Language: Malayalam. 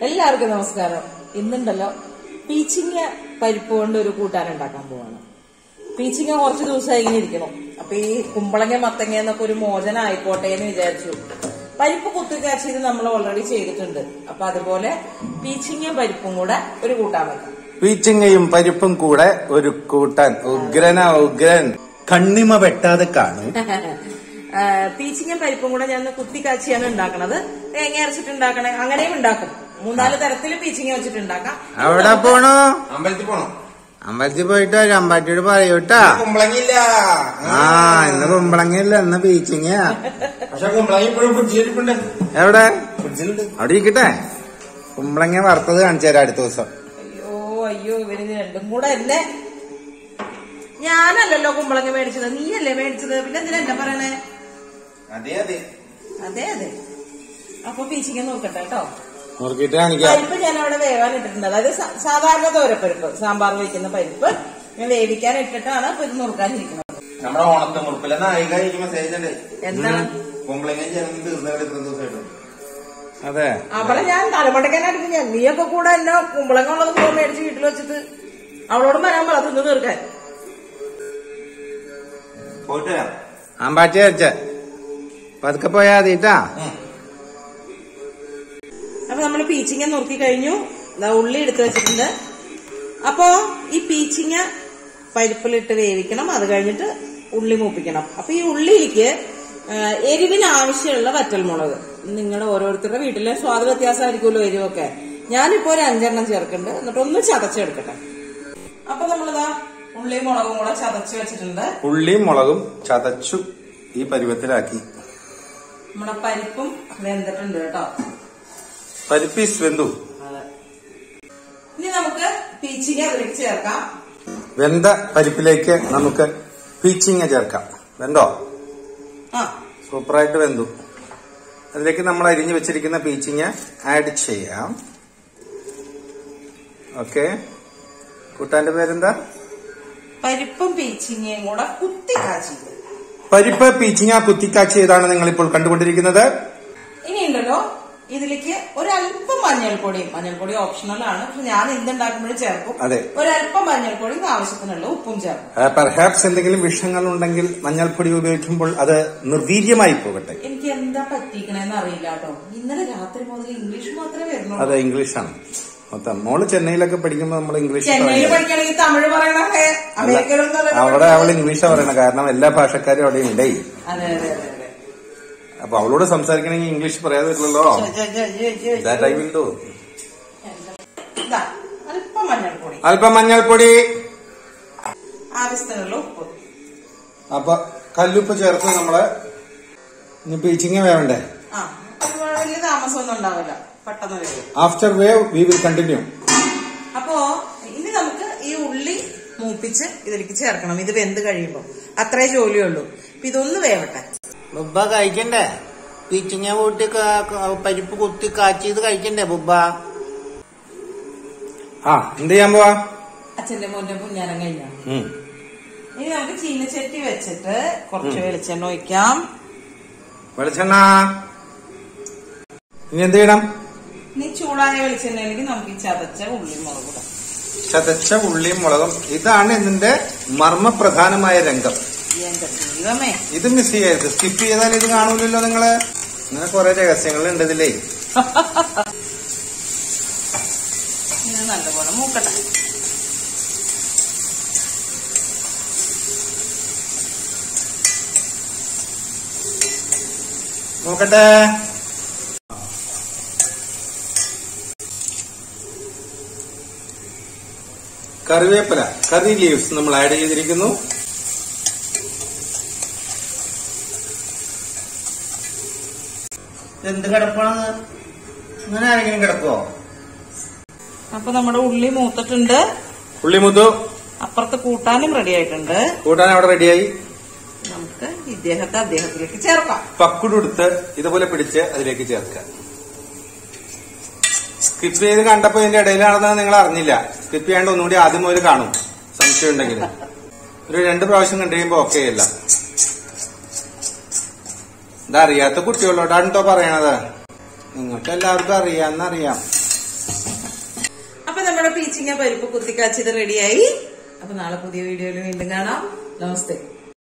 എല്ലാവർക്കും നമസ്കാരം ഇന്നുണ്ടല്ലോ പീച്ചിങ്ങ പരിപ്പ് കൊണ്ട് ഒരു കൂട്ടാൻ ഉണ്ടാക്കാൻ പോവാണ് പീച്ചിങ്ങ കുറച്ച് ദിവസമായി ഇങ്ങനെ ഇരിക്കണം അപ്പൊ ഈ കുമ്പളങ്ങ മത്തങ്ങ എന്നൊക്കെ ഒരു മോചനം ആയിക്കോട്ടെ എന്ന് വിചാരിച്ചു പരിപ്പ് കുത്തിക്കാച്ചിയത് നമ്മൾ ഓൾറെഡി ചെയ്തിട്ടുണ്ട് അപ്പൊ അതുപോലെ പീച്ചിങ്ങ പരിപ്പും കൂടെ ഒരു കൂട്ടാൻ വെക്കാം പീച്ചിങ്ങയും പരിപ്പും കൂടെ ഒരു കൂട്ടാൻ ഉഗ്രന ഉഗ്രൻ കണ്ണിമ വെട്ടാതെ കാണും ആ, പീച്ചിങ്ങ പരിപ്പും കൂടെ ഞാൻ കുത്തിക്കാച്ചിയാണ് ഉണ്ടാക്കണത് തേങ്ങ അരച്ചിട്ട് ഉണ്ടാക്കണേ അങ്ങനെയും ഉണ്ടാക്കും മൂന്നാല് തരത്തിൽ പീച്ചിങ്ങ വെച്ചിട്ട് ഉണ്ടാക്കാം അവിടെ പോണോ അമ്പലത്തിൽ പോണം അമ്പലത്തിൽ പോയിട്ട് വരാം അമ്പാറ്റിയോട് പറയൂട്ടാ കുമ്പളങ്ങില്ല ആ ഇന്ന് കുമ്പളങ്ങയില്ല ഇന്ന് പീച്ചിങ്ങ പക്ഷെ കുമ്പളങ്ങി ഇപ്പോഴും ഫ്രിഡ്ജിലിരിപ്പുണ്ട് എവിടെ ഫ്രിഡ്ജിലുണ്ട് അവിടെ ഇരിക്കട്ടെ കുമ്പളങ്ങ വറുത്തത് കാണിച്ചു തരാം അടുത്ത ദിവസം അയ്യോ അയ്യോ ഇവരിത് രണ്ടും കൂടെ എന്നെ ഞാനല്ലല്ലോ കുമ്പളങ്ങ മേടിച്ചത് നീയല്ലേ മേടിച്ചത് പിന്നെ എന്തിനാ എന്നെ പറയണേ അതെ അതെ അതെ അതെ അപ്പൊ പീച്ചിങ്ങ നോക്കട്ടെ കേട്ടോ നോക്കിയിട്ട് കാണിക്കാം പരിപ്പ് ഞാൻ അവിടെ വേവാൻ ഇട്ടിട്ടുണ്ട് അതായത് സാ- സാധാരണ തോരപ്പരിപ്പ് സാമ്പാർ വയ്ക്കുന്ന പരിപ്പ് ഞാൻ വേവിക്കാൻ ഇട്ടിട്ടാണ് ഇപ്പൊ ഇത് നുറുക്കാനിരിക്കുന്നത് നമ്മുടെ ഓണത്തെ മുറുപ്പിലെ നായിക എനിക്ക് മെസ്സേജ് ഉണ്ട് എന്താണ് കുമ്പളങ്ങ ജനം തീർന്നവിടെ ഇത്ര ദിവസമായിട്ട് അതെ അവളെ ഞാൻ തലമുടക്കാനായിട്ട് ഞാൻ നീയൊക്കെ കൂടെ എന്നെ കുമ്പളങ്ങ ഉള്ളത് കൂടെ മേടിച്ച് വീട്ടിൽ വെച്ചിട്ട് അവളോട് വരാൻ പറ തിന്ന് തീർക്കാൻ പോയിട്ട് വരാം അമ്പാറ്റി വെച്ച പതുക്കെ പോയാ മതിട്ടാ ഉം. അപ്പൊ നമ്മൾ പീച്ചിങ്ങ നുറുക്കി കഴിഞ്ഞു ദാ ഉള്ളി എടുത്തു വെച്ചിട്ടുണ്ട് അപ്പോ ഈ പീച്ചിങ്ങ പരിപ്പിലിട്ട് വേവിക്കണം അത് കഴിഞ്ഞിട്ട് ഉള്ളി മൂപ്പിക്കണം അപ്പൊ ഈ ഉള്ളിയിലേക്ക് ആ, എരിവിന് ആവശ്യമുള്ള വറ്റൽമുളക് നിങ്ങളുടെ ഓരോരുത്തരുടെ വീട്ടിലെ സ്വാദ വ്യത്യാസമായിരിക്കുമല്ലോ എരിവൊക്കെ ഞാനിപ്പോ ഒരു അഞ്ചെണ്ണം ചേർക്കുന്നുണ്ട് എന്നിട്ട് ഒന്ന് ചതച്ചെടുക്കട്ടെ അപ്പൊ നമ്മളിതാ ഉള്ളി മുളകും കൂടെ ചതച്ച് വെച്ചിട്ടുണ്ട് ഉള്ളിയും മുളകും ചതച്ചു ഈ പരുവത്തിലാക്കി നമ്മുടെ പരിപ്പും വെന്തിട്ടുണ്ട് കേട്ടോ പരിപ്പീസ് വെന്തു അതെ. ഇനി നമുക്ക് പീച്ചിങ്ങ അതിലേക്ക് ചേർക്കാം വെന്ത പരിപ്പിലേക്ക് നമുക്ക് പീച്ചിങ്ങ ചേർക്കാം വെന്തോ ആ സൂപ്പറായിട്ട് വെന്തു അതിലേക്ക് നമ്മൾ അരിഞ്ഞു വെച്ചിരിക്കുന്ന പീച്ചിങ്ങ ആഡ് ചെയ്യാം ഓക്കെ കൂട്ടാന്റെ പേരെന്താ പരിപ്പും പീച്ചിങ്ങയും കൂടെ കുത്തി കാച്ചിയത് പരിപ്പ് പീച്ചിങ്ങ കുത്തിക്കാച്ചിയതാണ് നിങ്ങൾ ഇപ്പോൾ കണ്ടുകൊണ്ടിരിക്കുന്നത് ഇനി ഉണ്ടല്ലോ ഇതിലേക്ക് ഒരല്പം മഞ്ഞൾപ്പൊടി മഞ്ഞൾപ്പൊടി ഓപ്ഷണൽ ആണ് പക്ഷെ ഞാൻ എന്തുണ്ടാക്കുമ്പോഴും ചേർക്കും അതെ. ഒരല്പം മഞ്ഞൾപ്പൊടിയും ആവശ്യത്തിനുള്ള ഉപ്പും ചേർക്കും പെർഹാപ്സ് എന്തെങ്കിലും വിഷങ്ങൾ ഉണ്ടെങ്കിൽ മഞ്ഞൾപ്പൊടി ഉപയോഗിക്കുമ്പോൾ അത് നിർവീര്യമായി പോകട്ടെ എനിക്ക് എന്താ പറ്റിക്കണേന്ന് അറിയില്ല കേട്ടോ ഇന്നലെ രാത്രി മുതൽ ഇംഗ്ലീഷ് മാത്രമേ വരുന്നുള്ളൂ അത് ഇംഗ്ലീഷാണ് മൊത്തം മോള് ചെന്നൈയിലൊക്കെ പഠിക്കുമ്പോൾ നമ്മൾ ഇംഗ്ലീഷ് ചെന്നൈയിൽ പറയുന്നത്. പഠിക്കണമെങ്കിൽ തമിഴ് പറയണേ അല്ല, അമേരിക്കയിലൊന്നും അല്ലല്ലോ അവിടെ അവൾ പഠിക്കുന്നത്. ഇംഗ്ലീഷാ പറയണത് കാരണം എല്ലാ ഭാഷക്കാരും അവിടെ ഉണ്ടേ അതെ അതെ അതെ അതെ അപ്പൊ അവളോട് സംസാരിക്കണമെങ്കിൽ ഇംഗ്ലീഷ് പറയാതെ പറ്റില്ലല്ലോ J, J, J, J, J, J. That I will do ഇതാ അല്പം മഞ്ഞൾപ്പൊടി അല്പം മഞ്ഞൾപ്പൊടി ആവശ്യത്തിനുള്ള ഉപ്പ് അപ്പൊ കല്ലുപ്പ് ചേർത്ത് നമ്മള് ഇനി പീച്ചിങ്ങ വേവണ്ടേ ആ അത് വലിയ താമസമൊന്നും ഉണ്ടാവില്ല പെട്ടെന്ന് വരും after wave we will continue അപ്പോ ഇനി നമുക്ക് ഈ ഉള്ളി മൂപ്പിച്ച് ഇതിലേക്ക് ചേർക്കണം ഇത് വെന്ത് കഴിയുമ്പോ അത്രേ ജോലിയുള്ളൂ അപ്പൊ ഇതൊന്ന് വേവട്ടെ ബുബ്ബ കഴിക്കണ്ടേ പീച്ചിങ്ങ കൂട്ടി ക- ക- പരിപ്പ് കുത്തി കാച്ചിയത് കഴിക്കണ്ടേ ബുബ്ബ ആ എന്ത് ചെയ്യാൻ പോവാ അച്ഛന്റെ മോന്റെ പുഞ്ഞാനം കഴിഞ്ഞ ഉം. ഇനി നമുക്ക് ചീനച്ചട്ടി വെച്ചിട്ട് കുറച്ച് വെളിച്ചെണ്ണ ഒഴിക്കാം വെളിച്ചെണ്ണ ഇനി എന്ത് ചെയ്യണം ഇനി ചൂടായ വെളിച്ചെണ്ണയിലേക്ക് നമുക്ക് ഈ ചതച്ച ഉള്ളി മുളക് ഇടാം ചതച്ച ഉള്ളിയും മുളകും ഇതാണ് ഇതിന്റെ മർമ്മപ്രധാനമായ രംഗം എന്റെ ദൈവമേ ഇത് മിസ് ചെയ്യരുത് സ്കിപ്പ് ചെയ്താൽ ഇത് കാണൂലല്ലോ നിങ്ങള് ഇങ്ങനെ കുറെ രഹസ്യങ്ങളുണ്ട് ഇതിലേ ഇത് നല്ലപോലെ മൂക്കട്ടെ നോക്കട്ടെ കറിവേപ്പില കറി ലീവ്സ് നമ്മൾ ആഡ് ചെയ്തിരിക്കുന്നു എന്ത് കിടപ്പാണെന്ന് അങ്ങനെ ആരെങ്കിലും കിടക്കുവോ അപ്പൊ നമ്മുടെ ഉള്ളി മൂത്തിട്ടുണ്ട് ഉള്ളിമുത്തു അപ്പുറത്ത് കൂട്ടാനും റെഡി ആയിട്ടുണ്ട് കൂട്ടാൻ അവിടെ റെഡിയായി നമുക്ക് ഇദ്ദേഹത്തെ അദ്ദേഹത്തിലേക്ക് ചേർക്കാം പക്കുടുത്ത് ഇതുപോലെ പിടിച്ച് അതിലേക്ക് ചേർക്കുക സ്കിപ്പ് ചെയ്ത് കണ്ടപ്പോ ഇതിന്റെ ഇടയിലാണെന്ന് നിങ്ങൾ അറിഞ്ഞില്ല സ്കിപ്പ് ചെയ്യാണ്ട് ഒന്നുകൂടി ആദ്യം മുതൽ കാണും സംശയം ഉണ്ടെങ്കിൽ ഒരു രണ്ട് പ്രാവശ്യം കണ്ടു കഴിയുമ്പോ ഓക്കെ അല്ല ഇതറിയാത്ത കുട്ടികളോടാണ് കേട്ടോ പറയണത് നിങ്ങൾക്ക് എല്ലാവർക്കും അറിയാന്നറിയാം നമ്മുടെ പീച്ചിങ്ങ പരിപ്പ് കുത്തിക്കാച്ചിത് റെഡിയായി അപ്പൊ നാളെ പുതിയ വീഡിയോയിൽ വീണ്ടും കാണാം നമസ്തേ